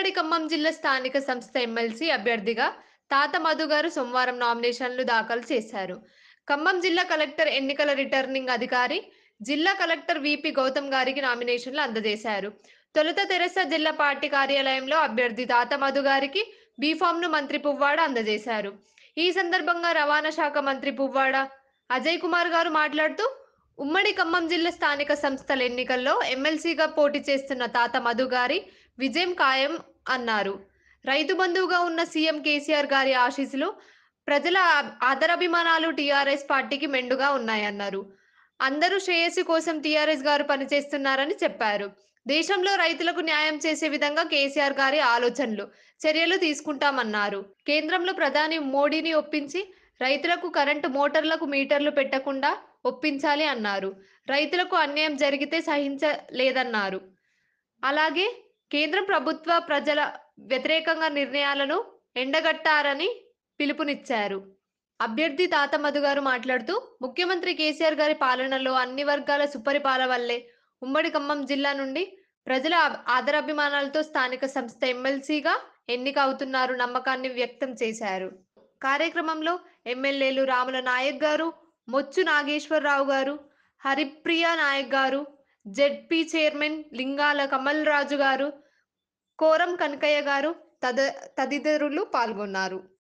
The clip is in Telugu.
ఉమ్మడి ఖమ్మం జిల్లా స్థానిక సంస్థ ఎమ్మెల్సీ అభ్యర్థిగా తాత మధు గారు సోమవారం నామినేషన్లు దాఖలు చేశారు ఖమ్మం జిల్లా కలెక్టర్ ఎన్నికల రిటర్నింగ్ అధికారి జిల్లా కలెక్టర్ విపి గౌతమ్ గారికి నామినేషన్లు అందజేశారు తొలుత తెరస జిల్లా పార్టీ కార్యాలయంలో అభ్యర్థి తాత మధు గారికి బీఫామ్ ను మంత్రి పువ్వాడ అందజేశారు ఈ సందర్భంగా రవాణా శాఖ మంత్రి పువ్వాడ అజయ్ కుమార్ గారు మాట్లాడుతూ ఉమ్మడి ఖమ్మం జిల్లా స్థానిక సంస్థల ఎన్నికల్లో ఎమ్మెల్సీగా పోటీ చేస్తున్న తాత మధు గారి విజయం ఖాయం అన్నారు రైతు బంధువుగా ఉన్న సీఎం కేసీఆర్ గారి ఆశీస్సులు ప్రజల ఆ- ఆదరాభిమానాలు టీఆర్ఎస్ పార్టీకి మెండుగా ఉన్నాయన్నారు అందరూ శ్రేయస్సు కోసం టీఆర్ఎస్ గారు పనిచేస్తున్నారని చెప్పారు దేశంలో రైతులకు న్యాయం చేసే విధంగా కేసీఆర్ గారి ఆలోచనలు చర్యలు తీసుకుంటామన్నారు కేంద్రంలో ప్రధాని మోడీని ఒప్పించి రైతులకు కరెంటు మోటార్లకు మీటర్లు పెట్టకుండా ఒప్పించాలి అన్నారు రైతులకు అన్యాయం జరిగితే సహించలేదన్నారు అలాగే కేంద్ర ప్రభుత్వ ప్రజల వ్యతిరేకంగా నిర్ణయాలను ఎండగట్టారని పిలుపునిచ్చారు అభ్యర్థి తాత మధు గారు మాట్లాడుతూ ముఖ్యమంత్రి కేసీఆర్ గారి పాలనలో అన్ని వర్గాల సుపరిపాలన వల్లే ఉమ్మడి ఖమ్మం జిల్లా నుండి ప్రజల ఆ- ఆదరాభిమానాలతో స్థానిక సంస్థ ఎమ్మెల్సీగా ఎన్నిక అవుతున్నారు నమ్మకాన్ని వ్యక్తం చేశారు కార్యక్రమంలో ఎమ్మెల్యేలు రాముల నాయక్ గారు మొచ్చు నాగేశ్వరరావు గారు హరిప్రియ నాయక్ గారు జెడ్పీ చైర్మన్ లింగాల కమల్ రాజు గారు కోరం కనకయ్య గారు తద తదితరులు పాల్గొన్నారు